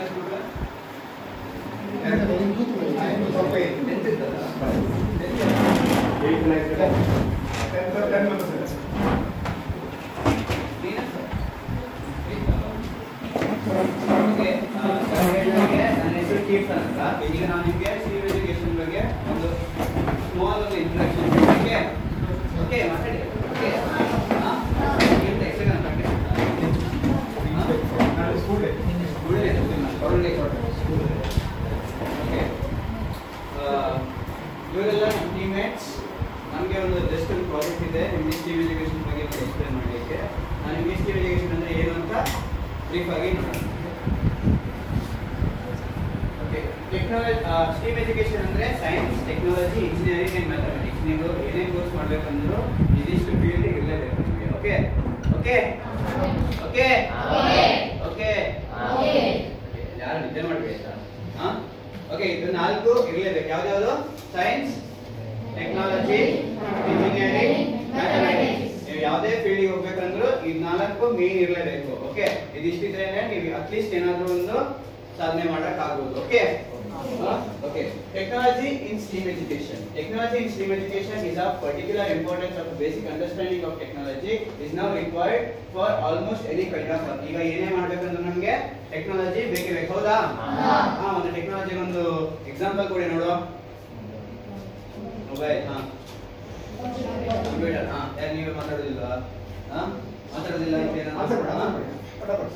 Okay, ಆ, sir ಹೇಳಿದಾಗೆ ನನ್ನ ಹೆಸರು ಕೀರ್ತನ್ ಅಂತ ಈಗ ನಾನು ನಿಮಗೆ ಸಿವಿಲ್ ಎಜುಕೇಶನ್ ಬಗ್ಗೆ ಒಂದು ಸ್ಮಾಲ್ ಒಂದು ಇಂಟ್ರಡಕ್ಷನ್ ಓಕೆ ಓಕೆ ಮಾತಾಡಿ ಓಕೆ ಹಾಂ ಕೀರ್ತ ಹೆಸರು ಅಂತ ಓಕೆ ಇವರೆಲ್ಲ ನಮ್ಮ ಟೀಮ್ಮೇಟ್ಸ್ ನಮಗೆ ಒಂದು ಜಸ್ಟ್ ಒಂದು ಪ್ರಾಜೆಕ್ಟ್ ಇದೆ ನಿಮ್ಗೆ ಸ್ಟೀವ್ ಎಜುಕೇಶನ್ ಬಗ್ಗೆ ಎಕ್ಸ್ಪ್ಲೇನ್ ಮಾಡಲಿಕ್ಕೆ ನಾನು ನಿಮಗೆ ಸ್ಟೀವ್ ಎಜುಕೇಶನ್ ಅಂದರೆ ಏನು ಅಂತ ಬ್ರೀಫ್ ಆಗಿ ನೋಡೋಣ ಓಕೆ ಟೆಕ್ನಾಲಜಿ ಸ್ಟೀಮ್ ಎಜುಕೇಶನ್ ಅಂದರೆ science technology engineering and mathematics ನೀವು ಏನೇ ಕೋರ್ಸ್ ಮಾಡಬೇಕಂದ್ರೂ ಇದಿಷ್ಟು ಫೀಲ್ಡ್ ಇರಲೇಬೇಕು ನಿಮಗೆ ಓಕೆ ಓಕೆ ಓಕೆ ಓಕೆ ಯಾರು ನಿದ್ದೆ ಮಾಡಬೇಕಾ ಹಾಂ ಓಕೆ ಇದು ನಾಲ್ಕು ಇರಲೇಬೇಕು ಯಾವ್ದ್ಯಾವುದು ಸೈನ್ಸ್ ಟೆಕ್ನಾಲಜಿ ಇಂಜಿನಿಯರಿಂಗ್ ಮ್ಯಾಥಮೆಟಿಕ್ಸ್ ನೀವು ಯಾವುದೇ ಫೀಲ್ಡಿಗೆ ಹೋಗ್ಬೇಕಂದ್ರೂ ಈ ನಾಲ್ಕು ಮೇನ್ ಇರಲೇಬೇಕು ಓಕೆ ಇದಿಷ್ಟಿದ್ರೆ ನೀವು ಅಟ್ಲೀಸ್ಟ್ ಏನಾದರೂ ಒಂದು ಸಾಧನೆ ಮಾಡೋಕ್ಕಾಗ್ಬೋದು okay okay technology in steam education technology in steam education is of particular importance of basic understanding of technology is now required for almost any kind of work ಈಗ ಏನೇ ಮಾಡ್ಬೇಕಂದ್ರೆ ನಮಗೆ ಟೆಕ್ನಾಲಜಿ ಬೇಕೇ ಬೇಕು ಹೌದಾ ಹಾ ಒಂದು ಟೆಕ್ನಾಲಜಿ ಒಂದು ಎಕ್ಸಾಂಪಲ್ ಕೊಡಿ ನೋಡು ಮೊಬೈಲ್ ಹಾ ಕಂಪ್ಯೂಟರ್ ಹಾ ಯಾರು ನೀವು ಮಾತಾಡೋದಿಲ್ವಾ ಹಾ ಮಾತಾಡೋದಿಲ್ಲ ಅಂತ ಏನಾದ್ರು ಮಾಡೋಣ?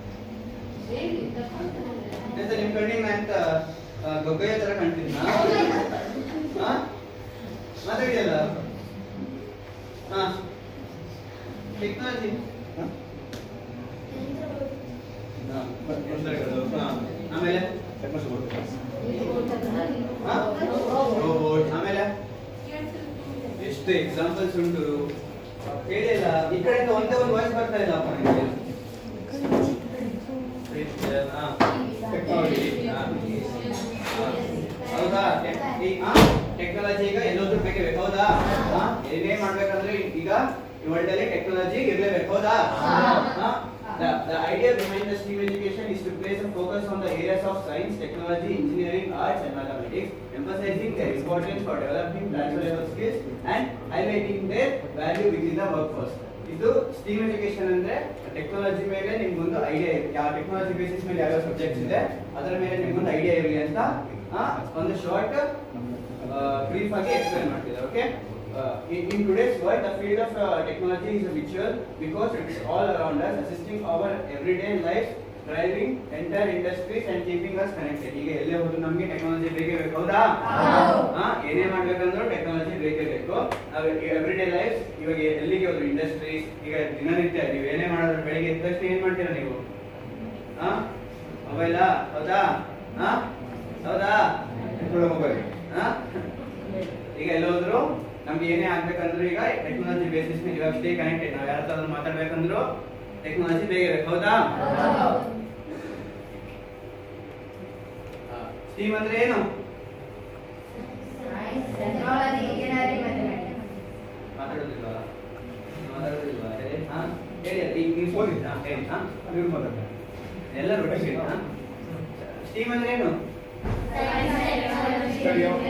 ಎಂತ ನಿಮ್ ಕಣ್ಣಿಗೆ ನಾ ಎಂತ ಆ, ಗೊಗ್ಗಯ್ಯ ತರ ಕಾಣ್ತಿದ್ನಾ ಹಾ ಮಾತಾಡಿಯಲ್ಲ ಹಾ ಟೆಕ್ನಾಲಜಿ ಆಮೇಲೆ ಹಾ ರೋಬೋಟ್ ಆಮೇಲೆ ಎಷ್ಟು ಎಕ್ಸಾಂಪಲ್ಸ್ ಉಂಟು ಹೇಳಿಲ್ಲ ಈ ಕಡೆಯಿಂದ ಒಂದೇ ಒಂದು ವಾಯ್ಸ್ ಬರ್ತಾ ಇಲ್ಲ ಅಪ್ಪ ನಿಮಗೆ ಹಾ ಟೆಕ್ನಾಲಜಿ ಹೌದಾ ಟೆಕ್ನಾಲಜಿ ಈಗ ಎಲ್ಲೋದ್ರೂ ಬೇಕೇ ಬೇಕು ಹೌದಾ ಹಾ? ಏನೇ ಮಾಡ್ಬೇಕಂದ್ರೆ ಈಗ ಈ ವರ್ಲ್ಡ್ ಅಲ್ಲಿ ಟೆಕ್ನಾಲಜಿ ಇರ್ಲೇಬೇಕು ಹೌದಾ ಹಾ? The, the idea behind the STEAM education is to place a focus on the areas of science, technology, engineering, arts and mathematics, emphasizing their importance for developing transferable skills and highlighting their value within the workforce. ಇದು steam education ಅಂದ್ರೆ technology ಮೇಲೆ ನಿಮ್ಗೊಂದು idea ಯಾವ technology basis ಮೇಲೆ ಯಾವ subjects ಇದೆ ಅದರ ಮೇಲೆ ನಿಮ್ಗೊಂದು ಐಡಿಯಾ ಇರಲಿ ಅಂತ ಆ, ಒಂದು ಶಾರ್ಟ್ ಬ್ರೀಫ್ ಆಗಿ ಎಕ್ಸ್ಪ್ಲೈನ್ ಮಾಡ್ತಿದ್ದಾರೆ okay in today's world the field of uh, technology is virtual because it's all around us assisting our everyday life driving entire industries and keeping us connected ಈಗ ಎಲ್ಲೇ ಹೋದ್ರು ನಮಗೆ ಟೆಕ್ನಾಲಜಿ ಬೇಕೇ ಬೇಕು ಹೌದಾ ಹಾ ಏನೇ ಮಾಡ್ಬೇಕಂದ್ರೂ ಟೆಕ್ನಾಲಜಿ ಬೇಕೇ ಬೇಕು ನಾವು ಎವ್ರಿ ಡೇ ಲೈಫ್ ಇವಾಗ ಎಲ್ಲಿಗೆ ಹೋದ್ರು ಇಂಡಸ್ಟ್ರೀಸ್ ಈಗ ದಿನನಿತ್ಯ ನೀವು ಏನೇ ಮಾಡೋದ್ರ ಬೆಳಿಗ್ಗೆ ಎದ್ದ ತಕ್ಷಣ ಏನ್ ಮಾಡ್ತೀರಾ ನೀವು ಹಾ ಮೊಬೈಲಾ ಹೌದಾ ಹಾ ಹೌದಾ ಮೊಬೈಲ್ ಹಾ? ಈಗ ಎಲ್ಲೋದ್ರು ನಮ್ಗೆ ಏನೇ ಆಗ್ಬೇಕಂದ್ರು ಈಗ ಟೆಕ್ನಾಲಜಿ ಬೇಸಿಸ್ ಮೇಲೆ ಇವಾಗ ಸ್ಟೇ ಕನೆಕ್ಟೆಡ್ ನಾವು ಯಾರ ಹತ್ರ ಮಾತಾಡ್ಬೇಕಂದ್ರು ಟೆಕ್ನಾಲಜಿ ಬೇಗ ಬೇಕು ಹೌದಾ ಸ್ಟೀಮ್ ಅಂದ್ರೆ ಏನು ಮಾತಾಡೋದಿಲ್ವಾ ಮಾತಾಡೋದಿಲ್ವಾ ಹೇಳಿ ಹಾ ಹೇಳಿ ಅದು ಈಗ ನೀವು ಓದಿ. ಹಾ ಹೇಳಿ ಹಾ ಇವ್ರು ಮಾತಾಡ್ತಾರೆ ಎಲ್ಲರೂ ಒಟ್ಟಿಗೆ ಹಾ ಸ್ಟೀಮ್ ಅಂದ್ರೆ ಏನು Study of-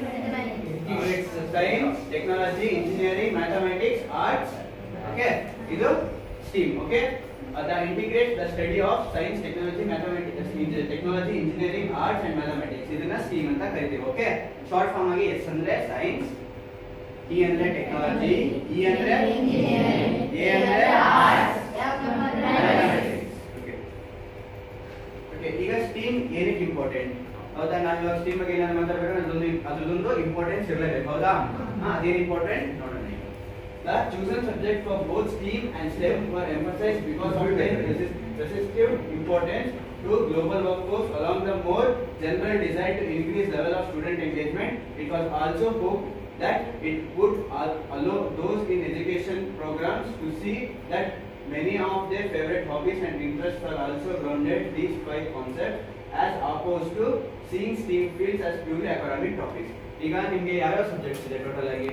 science technology engineering mathematics arts okay ಇದು ಸ್ಟೀಮ್ ಓಕೆ ಅದ integrate the study of science technology mathematics technology engineering arts and mathematics ಇದನ್ನ ಸ್ಟೀಮ್ ಅಂತ ಕರಿತೀವಿ ಓಕೆ ಶಾರ್ಟ್ ಫಾರ್ಮ್ ಆಗಿ ಎಸ್ ಅಂದ್ರೆ ಸೈನ್ಸ್ ಇ ಅಂದ್ರೆ ಟೆಕ್ನಾಲಜಿ ಇ ಅಂದ್ರೆ A ಅಂದ್ರೆ ಓಕೆ ಈಗ ಸ್ಟೀಮ್ ಏನಕ್ಕೆ ಇಂಪಾರ್ಟೆಂಟ್ ಹೌದಾ ನಾವು ಇವಾಗ ಸ್ಟೀಮ್ ಬಗ್ಗೆ ಏನಾದ್ರು ಮಾತಾಡ್ಬೇಕಾದ್ರೆ ಅದೊಂದು ಅದ್ರದ್ದೊಂದು ಇಂಪಾರ್ಟೆನ್ಸ್ ಇರಲೇಬೇಕು ಹೌದಾ ಹಾ ಅದೇನು ಇಂಪಾರ್ಟೆಂಟ್ ನೋಡೋಣ ಈಗ The chosen subject for both STEAM and STEM were emphasized because of their resist- resistive importance to global workforce along the more general desire to increase level of student engagement. It was also hoped that it would al- allow those in education programs to see that many of their favorite hobbies and interests are also grounded these five concepts as opposed to seeing STEAM fields as purely academic topics. ಈಗ ನಿಮಗೆ ಯಾವ್ಯಾವ subjects ಇದೆ total ಆಗಿ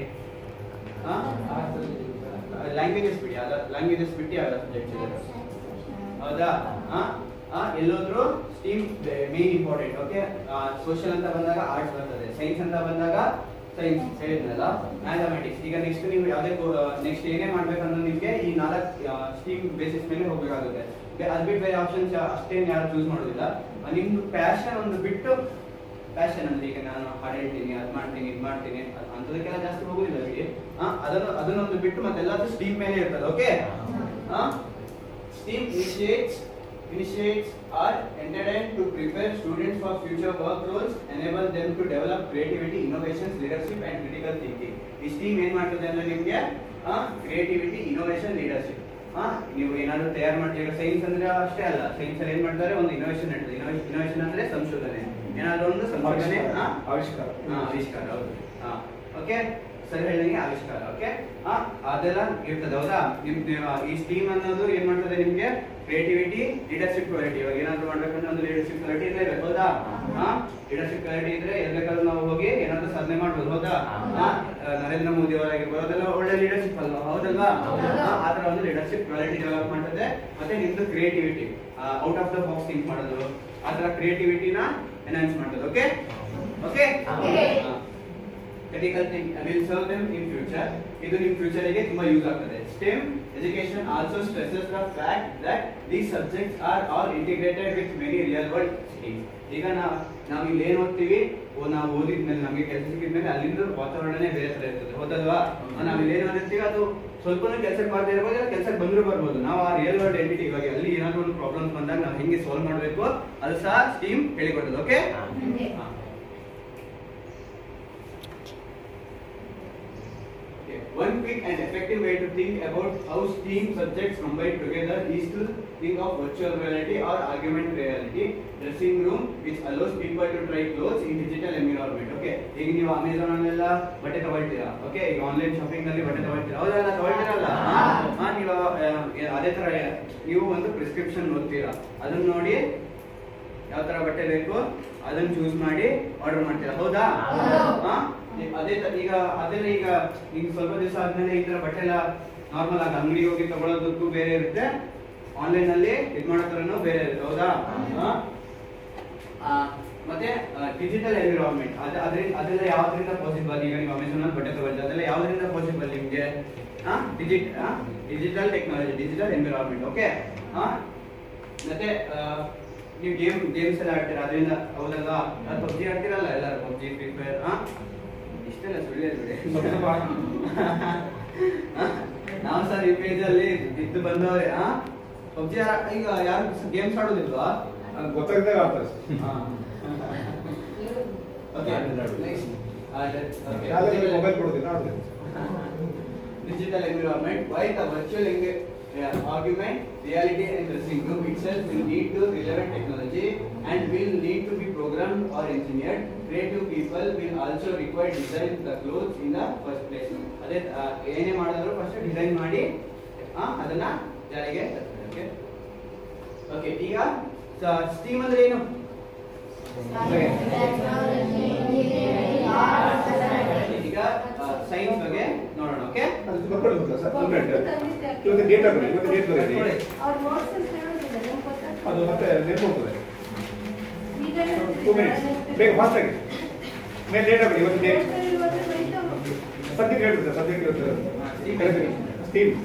languages ಬಿಡಿ ಅದ languages ಬಿಟ್ಟು ಯಾವ subject ಇದೆ ಹೌದಾ ಎಲ್ಲೋದ್ರು steam main important okay social ಅಂತ ಬಂದಾಗ ಆರ್ಟ್ಸ್ ಬರ್ತದೆ ಸೈನ್ಸ್ ಅಂತ ಬಂದಾಗ ಸೈನ್ಸ್ ಹೇಳಿದ್ನಲ್ಲ ಮ್ಯಾಥಮೆಟಿಕ್ಸ್ ಈಗ ನೆಕ್ಸ್ಟ್ ನೀವು ಯಾವುದೇ ನೆಕ್ಸ್ಟ್ ಏನೇ ಮಾಡ್ಬೇಕಂದ್ರೆ ನಿಮಗೆ ಈ ನಾಲ್ಕು ಸ್ಟೀಮ್ ಬೇಸಿಸ್ ಮೇಲೆ ಹೋಗ್ಬೇಕಾಗುತ್ತೆ Okay, ಅದ್ ಬಿಟ್ಟು ಬೇರೆ ಆಪ್ಷನ್ಸ್ ಅಷ್ಟೇನು ಯಾರು ಚೂಸ್ ಮಾಡೋದಿಲ್ಲ ಆ, ನಿಮ್ದು ಪ್ಯಾಷನ್ ಒಂದು ಬಿಟ್ಟು ಪ್ಯಾಷನ್ ಅಂದ್ರೆ ಈಗ ನಾನು ಹಾಡು ಹೇಳ್ತೀನಿ ಅದ್ ಮಾಡ್ತೀನಿ ಇದ್ ಮಾಡ್ತೀನಿ ಅದ್- ಅಂಥದಕ್ಕೆಲ್ಲ ಜಾಸ್ತಿ ಹೋಗುದಿಲ್ಲ ಇಲ್ಲಿ ಆ, ಅದನ್ನು ಅದನ್ನೊಂದು ಬಿಟ್ಟು ಮತ್ತೆಲ್ಲದು ಸ್ಟೀಮ್ ಮೇಲೆ ಇರ್ತದೆ okay steam initiates initiates are entertained to prepare students for future work roles, enable them to develop creativity, innovations, leadership and critical thinking. ಈ ಸ್ಟೀಮ್ ಏನ್ ಮಾಡ್ತದೆ ಅಂದ್ರೆ ನಿಮ್ಗೆ ಕ್ರಿಯೇಟಿವಿಟಿ ಇನೋವೇಷನ್ ಲೀಡರ್ಶಿಪ್ ನೀವು ಏನಾದ್ರು ತಯಾರು ಮಾಡ್ತೀವಿ ಈಗ ಸೈನ್ಸ್ ಅಂದ್ರೆ ಅಷ್ಟೇ ಅಲ್ಲ ಸೈನ್ಸ್ ಅಲ್ಲಿ ಏನ್ ಮಾಡ್ತಾರೆ ಒಂದು ಇನೋವೇಷನ್ ನಡೀತದೆ ಇನೋವೇಷನ್ ಅಂದ್ರೆ ಸಂಶೋಧನೆ ಏನಾದ್ರು ಒಂದು ಸಂಶೋಧನೆ ಆ, ಆವಿಷ್ಕಾರ ಹಾ, ಆವಿಷ್ಕಾರ ಹೌದು ಓಕೆ ಸರಿ ಹೇಳಿದಂಗೆ ಆವಿಷ್ಕಾರ ಓಕೆ ಅದೆಲ್ಲ ಇರ್ತದೆ ಹೌದಾ ನಿಮ್ ನೀವು ಈ ಸ್ಟೀಮ್ ಅನ್ನೋದು ಏನ್ ಮಾಡ್ತದೆ ನಿಮ್ಗೆ ಕ್ರಿಯೇಟಿವಿಟಿ ಲೀಡರ್ಶಿಪ್ ಕ್ವಾಲಿಟಿ ಇವಾಗ ಏನಾದ್ರು ಮಾಡ್ಬೇಕಂದ್ರೆ ಒಂದು ಲೀಡರ್ಶಿಪ್ ಕ್ವಾಲಿಟಿ ಇರಲೇಬೇಕು ಹೌದಾ ಲೀಡರ್ಶಿಪ್ ಕ್ವಾಲಿಟಿ ಇದ್ರೆ ಎಲ್ಲಿಬೇಕಾದ್ರೂ ನಾವು ಹೋಗಿ ಏನಾದ್ರು ಸಾಧನೆ ಮಾಡ್ಬೋದು ಹೌದಾ ಆ, ನರೇಂದ್ರ ಮೋದಿ ಅವರಾಗಿರ್ಬೋದು ಅದೆಲ್ಲ ಒಳ್ಳೆ ಲೀಡರ್ಶಿಪ್ ಅಲ್ವಾ ಹೌದಲ್ವಾ ಆ, ಆ ತರ ಒಂದು ಲೀಡರ್ಶಿಪ್ ಕ್ವಾಲಿಟಿ ಡೆವಲಪ್ ಮಾಡ್ತದೆ ಮತ್ತೆ ನಿಮ್ದು creativity out of the box think ಮಾಡೋದು ಆ ತರ ಕ್ರಿಯೇಟಿವಿಟಿನ ಎನ್ಹಾನ್ಸ್ ಮಾಡ್ತದೆ okay okay Okay. Critical think will serve them in future ಇದು ನಿಮ್ಮ ಫ್ಯೂಚರ್ ಗೆ ತುಂಬಾ ಯೂಸ್ ಆಗ್ತದೆ stem education also stresses the fact that these subjects are all integrated with many real world things ಈಗ ನಾವು ನಾವು ಇಲ್ಲಿ ಏನ್ ಓದ್ತೀವಿ ಓ ನಾವು ಓದಿದ್ಮೇಲೆ ನಮಗೆ ಕೆಲಸ ಸಿಕ್ಕಿದ್ಮೇಲೆ ಅಲ್ಲಿಂದ ವಾತಾವರಣನೇ ಬೇರೆ ತರ ಇರ್ತದೆ ಹೌದಲ್ವಾ ನಾವು ಇಲ್ಲಿ ಏನ್ ಓದಿರ್ತೀವಿ ಅದು ಸ್ವಲ್ಪ ಕೆಲಸಕ್ಕೆ ಮಾಡದೇ ಇರ್ಬೋದು ಕೆಲಸಕ್ಕೆ ಬಂದ್ರು ಬರ್ಬೋದು ನಾವು ಆ ರಿಯಲ್ ವರ್ಲ್ಡ್ ಎಂಟಿಟಿ ಇವಾಗ ಅಲ್ಲಿ ಏನಾದ್ರು ಒಂದು ಪ್ರಾಬ್ಲಮ್ಸ್ ಬಂದಾಗ ನಾವು ಹೆಂಗೆ ಸಾಲ್ವ್ ಮಾಡಬೇಕು ಅದು ಸಹ ಸ್ಟೀಮ್ ಹೇಳಿಕೊಟ್ಟದು okay Okay. Okay. One quick and effective way to think about how STEAM subjects combine together is to think of virtual reality or augmented reality dressing room which allows people to try clothes in digital environment. Okay. ಈಗ ನೀವು Amazon ಅಲ್ಲೆಲ್ಲ ಬಟ್ಟೆ ತಗೊಳ್ತೀರಾ okay ಈಗ online shopping ನಲ್ಲಿ ಬಟ್ಟೆ ತಗೊಳ್ತೀರಾ ಹೌದಲ್ಲ ತಗೊಳ್ತೀರಲ್ಲ ಹಾ ನೀವು ಆ, ಅದೇ ತರ ನೀವು ಒಂದು ಪ್ರಿಸ್ಕ್ರಿಪ್ಷನ್ ಓದ್ತೀರಾ ಅದನ್ನ ನೋಡಿ ಯಾವ ತರ ಬಟ್ಟೆ ಬೇಕು ಅದನ್ನ ಚೂಸ್ ಮಾಡಿ ಆರ್ಡರ್ ಮಾಡ್ತೀರಾ ಹೌದಾ ಹೌದು. ಹಾ? ಈ- ಅದೇ ತ- ಈಗ ಅದೆಲ್ಲ ಈಗ ಈಗ ಸ್ವಲ್ಪ ದಿವಸ ಆದ್ಮೇಲೆ ಈ ತರ ಬಟ್ಟೆ ಎಲ್ಲ ನಾರ್ಮಲ್ ಆಗಿ ಅಂಗಡಿಗೆ ಹೋಗಿ ತಗೊಳ್ಳೋದಕ್ಕೂ ಬೇರೆ ಇರುತ್ತೆ ಆನ್ಲೈನ್ ಅಲ್ಲಿ ಇದ್ ಮಾಡೋ ತರನು ಬೇರೆ ಇರುತ್ತೆ ಹೌದಾ ಹಾ? ಆ, ಮತ್ತೆ ಡಿಜಿಟಲ್ ಎನ್ವಿರಾನ್ಮೆಂಟ್ ಅದ ಅದ್ರಿಂದ ಅದೆಲ್ಲ ಯಾವ್ದ್ರಿಂದ ಪಾಸಿಬಲ್ ಈಗ ನೀವು ಅಮೆಝಾನ್ ಅಲ್ಲಿ ಬಟ್ಟೆ ತಗೊಳ್ತೀವಿ ಅದೆಲ್ಲ ಯಾವ್ದ್ರಿಂದ ಪಾಸಿಬಲ್ ನಿಮ್ಗೆ digit digital technology digital environment okay ಮತ್ತೆ ಆ, ನೀವು ಗೇಮ್ ಗೇಮ್ಸ್ ಎಲ್ಲ ಆಡ್ತೀರಾ ಅದರಿಂದ ಹೌದಲ್ವಾ ಪಬ್ಜಿ ಆಡ್ತೀರಲ್ಲ ಎಲ್ಲರೂ ಪಬ್ಜಿ ಫ್ರೀ ಫೈರ್ ಇಷ್ಟೆಲ್ಲ ಸುಳ್ಳೆ ಬಿಡಿ ಆ? ನಾವು ಸರ್ ಈ ಪೇಜ್ ಅಲ್ಲಿ ಇದ್ದು ಬಂದವ್ರೆ ಆ ಪಬ್ಜಿ ಈಗ ಯಾರು ಗೇಮ್ಸ್ ಆಡೋದಿಲ್ವಾ ಗೊತ್ತಾಗದಾಗ ಆಗ್ತದೆ ಓಕೆ ಆಡಿಲ್ಲ, ಆಡಿಲ್ಲ. ನೆಕ್ಸ್ಟ್ ಶಾಲೆಯಲ್ಲಿ ಮೊಬೈಲ್ ಕೊಡೋದಿಲ್ಲ ಆಡುದಿಲ್ಲ digital environment, while the virtual enga- uh, augment reality and dressing room itself will need to relevant technology and will need to be programmed or engineered. Creative people will also require design the clothes in the first place. ಅದೇ ಆ, ಏನೇ ಮಾಡಿದ್ರು first design ಮಾಡಿ ಆ, ಅದನ್ನ ಜಾರಿಗೆ okay okay ಈಗ steam ಅಂದ್ರೆ ಏನು ಈಗ ಸೈನ್ಸ್ ಬಗ್ಗೆ ನೋಡೋಣ ಓಕೆ ಅದು ಬರ್ಕೊಳ್ಳಿ ಗೊತ್ತಾ ಸರ್ ಒಂದು ಮಿನಿಟ್ ಇವತ್ತು ಡೇಟ್ ಹಾಕೊಳ್ಳಿ ಇವತ್ತು ಡೇಟ್ ಬರೀರಿ ಅದು ಮತ್ತೆ ನೆನಪು ಹೋಗ್ತದೆ ಟೂ ಮಿನಿಟ್ಸ್ ಬೇಗ ಫಾಸ್ಟ್ ಆಗಿ ಮೇಲೆ ಡೇಟ್ ಹಾಕೊಳ್ಳಿ ಇವತ್ತು ಡೇಟ್ ಸಬ್ಜೆಕ್ಟ್ ಹೇಳ್ಬಿಡ್ತಾರೆ ಸಬ್ಜೆಕ್ಟ್ ಇವತ್ತು ಸ್ಟೀಮ್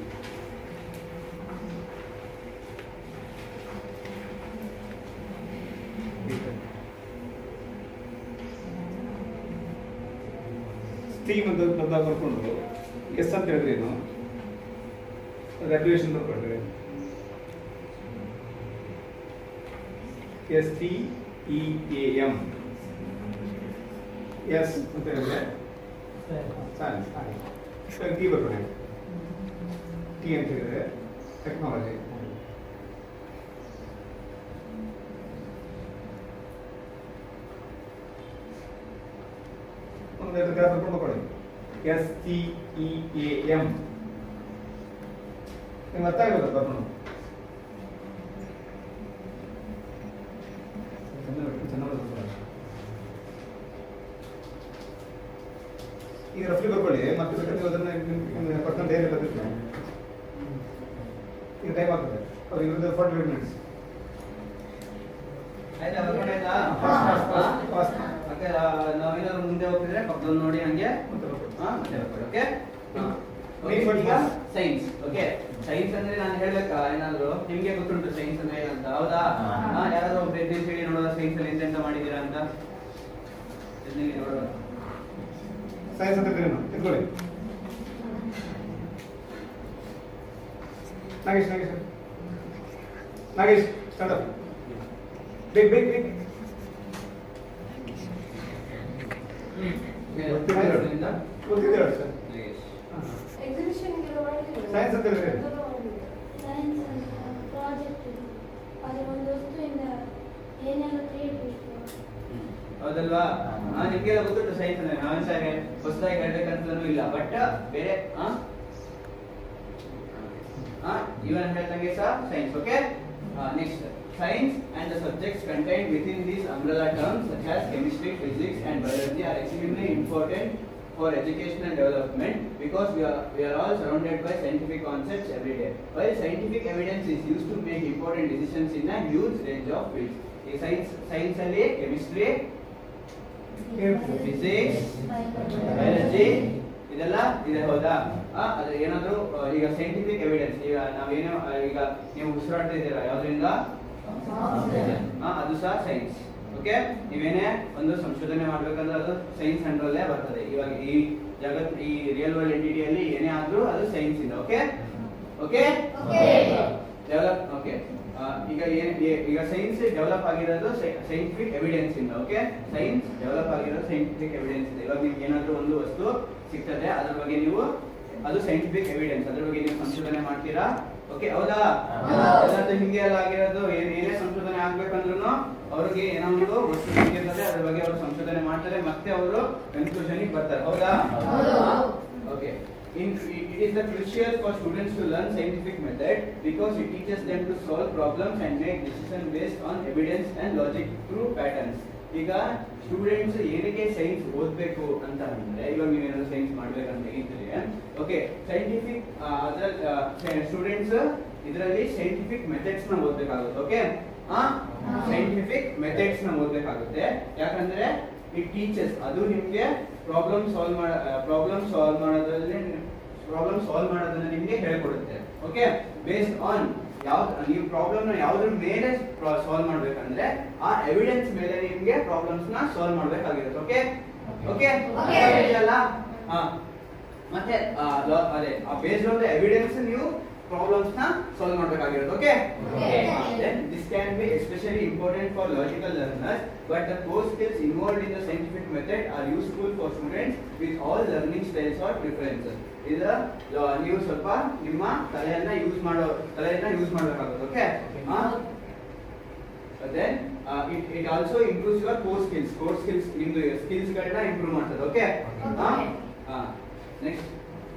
ಸ್ಟೀಮ್ ಅಂತ ಬಂದಾಗ ಬರ್ಕೊಂಡು ಎಸ್ ಅಂತ ಹೇಳಿದ್ರೆ ಏನು ಅದು ಅಬ್ರಿವೇಷನ್ ಬರ್ಕೊಂಡ್ರೆ S T E A M S ಅಂತ ಹೇಳಿದ್ರೆ ಸೈನ್ಸ್ ಟಿ ಬರ್ಕೊಳ್ಳಿ ಟಿ ಅಂತ ಹೇಳಿದ್ರೆ ಟೆಕ್ನಾಲಜಿ ಒಂದು ಎರಡು ಗ್ರಾಫ್ ಬರ್ಕೊಂಡು ಕೊಡಿ S T E A M ನಿಮ್ಗೆ ಅರ್ಥ ಆಗೋದು ಬರ್ಕೊಂಡು ಈಗ ರಫ್ಲಿ ಬರ್ಕೊಳ್ಳಿ ಮತ್ತೆ ಬೇಕಾದ್ರೆ ನೀವು ಅದನ್ನ ನಿಮ್ಮ ಪರ್ಸನಲ್ ಡೈರಿ ಬರ್ತಿರ್ತೀವಿ ಈಗ ಟೈಮ್ ಆಗ್ತದೆ ಅವ್ರಿಗೆ ಇರೋದು ಫಾರ್ಟಿ ಫೈವ್ ಮಿನಿಟ್ಸ್ ಆಯ್ತಾ ಬರ್ಕೊಂಡು ಆಯ್ತಾ ಫಾಸ್ಟ್ ಫಾಸ್ಟ್ ಫಾಸ್ಟ್ ಓಕೆ ನಾವೇನಾದ್ರು ಮುಂದೆ ಹೋಗ್ತಿದ್ರೆ ಪಕ್ಕದಲ್ಲಿ ನೋಡಿ ಹಂಗೆ ಮತ್ತೆ ಬರ್ಕೊಳ್ಳಿ. ಹಾ ಮತ್ತೆ ಬರ್ಕೊಳ್ಳಿ ಓಕೆ Main word ಈಗ first. ಸೈನ್ಸ್ ಓಕೆ ಸೈನ್ಸ್ ಅಂದ್ರೆ ನಾನು ಹೇಳ್ಬೇಕಾ ಏನಾದ್ರು ನಿಮ್ಗೆ ಗೊತ್ತುಂಟು ಸೈನ್ಸ್ ಅಂದ್ರೆ ಏನಂತ ಹೌದಾ ಹಾ. ಹಾ ಯಾರಾದ್ರೂ ಒಬ್ರು ಎದ್ದು ಹೇಳಿ ನೋಡೋಣ ಸೈನ್ಸ್ ಅಲ್ಲಿ ಎಂತೆಂತ ಮಾಡಿದೀರಾ ಅಂತ ಎದ್ದು ಹೇಳಿ ನೋಡೋಣ ಸೈನ್ಸ್ ಅಂತ ಏನು ಎತ್ಕೊಳ್ಳಿ ನಾಗೇಶ್ ನಾಗೇಶ್ ನಾಗೇಶ್ ಸ್ಟಾರ್ಟ್ ಅಪ್ ಬೇಗ ಬೇಗ ಬೇಗ ಗೊತ್ತಿದೆ ಹೇಳು. ಇಂದ? ಗೊತ್ತಿದೆ ಹೇಳು ಸರ್ Yes. ಎಕ್ಸಿಬಿಷನ್ Science ಅಂತ ಹೇಳಿದ್ರೆ? ಸೈನ್ಸ್ ಪ್ರಾಜೆಕ್ಟ್ ಅದು ಒಂದು ವಸ್ತುವಿಂದ ಏನೆಲ್ಲ ಕ್ರಿಯೇಟ್ ಹೌದಲ್ವಾ ಹಾ ನಿಮ್ಗೆಲ್ಲ ಗೊತ್ತುಂಟು ಸೈನ್ಸ್ ಅಂದ್ರೆ ನಾವೇನ್ ಸರಿ ಹೊಸದಾಗಿ ಹೇಳ್ಬೇಕಂತಲೂ ಇಲ್ಲ ಬಟ್ ಬೇರೆ ಹಾ ಹಾ ಇವನ್ ಹೇಳ್ದಂಗೆ ಸಹ science okay next science and the subjects contained within these umbrella terms such as chemistry physics and biology are extremely important for education and development because we are we are all surrounded by scientific concepts every day while scientific evidence is used to make important decisions in a huge range of fields ಈ science science ಅಲ್ಲಿ chemistry physics biology ಇದೆಲ್ಲ ಇದೆ ಹೌದಾ ಆ, ಅದು ಏನಾದ್ರು ಆ, ಈಗ ಸೈಂಟಿಫಿಕ್ ಎವಿಡೆನ್ಸ್ ಈಗ ನಾವೇನೋ ಆ, ಈಗ ನೀವು ಉಸಿರಾಡ್ತಾ ಇದ್ದೀರಾ ಯಾವ್ದ್ರಿಂದ ಆ, ಅದು ಸಹ ಸೈನ್ಸ್ ಓಕೆ ನೀವೇನೇ ಒಂದು ಸಂಶೋಧನೆ ಮಾಡ್ಬೇಕಂದ್ರೆ ಅದು ಸೈನ್ಸ್ ಅಂಡರಲ್ಲೇ ಬರ್ತದೆ ಇವಾಗ ಈ ಜಗತ್ ಈ ರಿಯಲ್ ವರ್ಲ್ಡ್ ಎಂಟಿಟಿಯಲ್ಲಿ ಏನೇ ಆದ್ರೂ ಅದು ಸೈನ್ಸ್ ಇಂದ ಓಕೆ ಓಕೆ ಡೆವಲಪ್ ಓಕೆ ಈಗ ಏನ್ ಏ- ಈಗ ಸೈನ್ಸ್ ಡೆವಲಪ್ ಆಗಿರೋದು ಸೈಂಟಿಫಿಕ್ ಎವಿಡೆನ್ಸ್ ಇಂದ ಓಕೆ ಸೈನ್ಸ್ ಡೆವಲಪ್ ಆಗಿರೋದು ಸೈಂಟಿಫಿಕ್ ಎವಿಡೆನ್ಸ್ ಇಂದ ಇವಾಗ ನಿಮ್ಗೆ ಏನಾದ್ರೂ ಒಂದು ವಸ್ತು ಸಿಗ್ತದೆ ಅದ್ರ ಬಗ್ಗೆ ನೀವು ಅದು ಸೈಂಟಿಫಿಕ್ ಎವಿಡೆನ್ಸ್ ಅದ್ರ ಬಗ್ಗೆ ನೀವು ಸಂಶೋಧನೆ ಮಾಡ್ತೀರಾ ಓಕೆ ಹೌದಾ ಹೌದು. ಎಲ್ಲಾದ್ರೂ ಹಿಂಗೆ ಎಲ್ಲ ಆಗಿರೋದು ಏನ್ ಏನೇ ಸಂಶೋಧನೆ ಆಗ್ಬೇಕಂದ್ರೂ ಅವ್ರಿಗೆ ಏನೋ ಒಂದು ವಸ್ತು ಸಿಕ್ಕಿರ್ತದೆ ಅದ್ರ ಬಗ್ಗೆ ಅವರು ಸಂಶೋಧನೆ ಮಾಡ್ತಾರೆ ಮತ್ತೆ ಅವರು ಕನ್ಕ್ಲೂಷನ್ ಬರ್ತಾರೆ ಹೌದಾ ಹೌದು. Okay. In, it is the crucial for students to learn scientific method because it teaches them to solve problems and make decisions based on evidence and logic through patterns. ಈಗ ಸ್ಟೂಡೆಂಟ್ಸ್ ಏನಕ್ಕೆ science ಓದಬೇಕು ಅಂತ ಅಂದ್ರೆ ಇವಾಗ ನೀವೇನಾದ್ರು science ಮಾಡ್ಬೇಕಂತ ಇದ್ರೆ okay scientific ಅದ್ರಲ್ಲಿ ಸ್ಟೂಡೆಂಟ್ಸ್ ಇದರಲ್ಲಿ ಸೈಂಟಿಫಿಕ್ ಮೆಥಡ್ಸ್ ನ ಓದ್ಬೇಕಾಗುತ್ತೆ ಓಕೆ ಸೈಂಟಿಫಿಕ್ ಮೆಥಡ್ಸ್ ನ ಓದ್ಬೇಕಾಗುತ್ತೆ ಯಾಕಂದ್ರೆ ಇಟ್ ಟೀಚರ್ಸ್ ಅದು ನಿಮ್ಗೆ ಪ್ರಾಬ್ಲಮ್ ಸಾಲ್ವ್ ಮಾಡ ಪ್ರಾಬ್ಲಮ್ ಸಾಲ್ವ್ ಮಾಡೋದ್ರಲ್ಲಿ ಪ್ರಾಬ್ಲಮ್ ಸಾಲ್ವ್ ಮಾಡೋದನ್ನ ನಿಮ್ಗೆ ಹೇಳ್ಕೊಡುತ್ತೆ ಓಕೆ ಬೇಸ್ಡ್ ಆನ್ ಯಾವ್ದು ನೀವು ಪ್ರಾಬ್ಲಮ್ ನ ಯಾವ್ದ್ರ ಮೇಲೆ ಸಾಲ್ವ್ ಮಾಡ್ಬೇಕಂದ್ರೆ ಆ ಎವಿಡೆನ್ಸ್ ಮೇಲೆ ನಿಮ್ಗೆ ಪ್ರಾಬ್ಲಮ್ಸ್ ನ ಸಾಲ್ವ್ ಮಾಡ್ಬೇಕಾಗಿರುತ್ತೆ ಓಕೆ ಓಕೆ Okay. ಅಲ್ಲ ಹಾ ಮತ್ತೆ ಆ, lo- ಅದೇ ಬೇಸ್ಡ್ ಆನ್ ದ ಎವಿಡೆನ್ಸ್ ನೀವು ಪ್ರಾಬ್ಲಮ್ಸ್ ನ ಸಾಲ್ವ್ ಮಾಡ್ಬೇಕಾಗಿರುತ್ತೆ okay Okay. then this can be especially important for logical learners but the core skills involved in the scientific method are useful for students with all learning styles or preferences ಇದ ನೀವು ಸ್ವಲ್ಪ ನಿಮ್ಮ ತಲೆಯನ್ನ use ಮಾಡೋ ತಲೆಯನ್ನ use ಮಾಡಬೇಕಾಗುತ್ತೆ okay then it it also improves your core skills core skills ನಿಮ್ದು skills ಗಳನ್ನ ಇಂಪ್ರೂವ್ ಮಾಡ್ತದೆ okay Okay. Next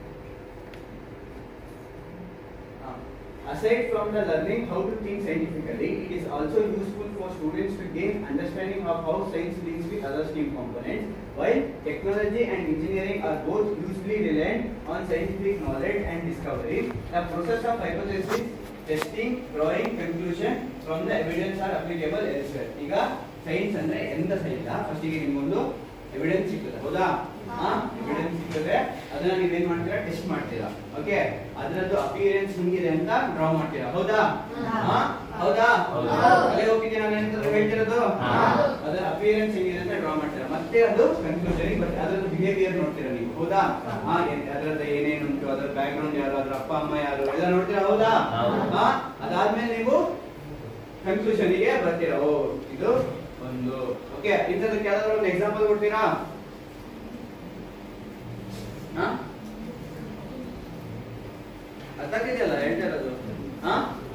Aside from the learning how to think scientifically, it is also useful for students to gain understanding of how science links with other STEAM components. While technology and engineering are both hugely reliant on scientific knowledge and discovery, the process of hypothesis, testing, drawing conclusion from the evidence are applicable elsewhere. ಈಗ science ಅಂದ್ರೆ ಎಂತ science ಫಸ್ಟಿಗೆ ನಿಮ್ಗೊಂದು evidence ಸಿಗ್ತದೆ ಹೌದಾ evidence ಸಿಗ್ತದೆ ಅದನ್ನ ನೀವೇನ್ ಮಾಡ್ತೀರಾ ಟೆಸ್ಟ್ ಮಾಡ್ತೀರಾ ಓಕೆ ಅದರದ್ದು ಅಪಿಯರೆನ್ಸ್ ಹಿಂಗಿದೆ ಅಂತ ಡ್ರಾ ಮಾಡ್ತೀರಾ ಹೌದಾ ಹಾ? ಹೌದಾ ಹೌದು. ಅಲ್ಲೇ ಹೋಗಿದ್ದೀರಾ ನಾನು ಎಂತಾದ್ರು ಹೇಳ್ತಿರೋದು ಹಾ. ಅದರ ಅಪಿಯರೆನ್ಸ್ ಹೆಂಗಿದೆ ಅಂತ ಡ್ರಾ ಮಾಡ್ತೀರಾ ಮತ್ತೆ ಅದು ಕನ್ಕ್ಲೂಷನ್ ಬರುತ್ತೆ ಅದರದ್ದು ಬಿಹೇವಿಯರ್ ನೋಡ್ತೀರಾ ನೀವು ಹೌದಾ ಹಾ ಏನ್- ಅದರದ್ದು ಏನೇನು ಉಂಟು ಅದರ ಬ್ಯಾಕ್ ಗ್ರೌಂಡ್ ಯಾರು ಅದ್ರ ಅಪ್ಪ ಅಮ್ಮ ಯಾರು ಎಲ್ಲ ನೋಡ್ತೀರಾ ಹೌದಾ ಹೌದು. ಹಾ ಅದಾದ್ಮೇಲೆ ನೀವು ಕನ್ಕ್ಲೂಷನ್ ಗೆ ಬರ್ತೀರಾ ಓ ಇದು ಒಂದು ಓಕೆ ಇಂಥದಕ್ಕೆ ಯಾವ್ದಾದ್ರು ಒಂದು ಎಕ್ಸಾಂಪಲ್ ಕೊಡ್ತೀರಾ ಹಾ ಅರ್ಥ ಆಗ್ತಿದೆಯಲ್ಲ ಹೇಳ್ತಾ ಇರೋದು ಹಾ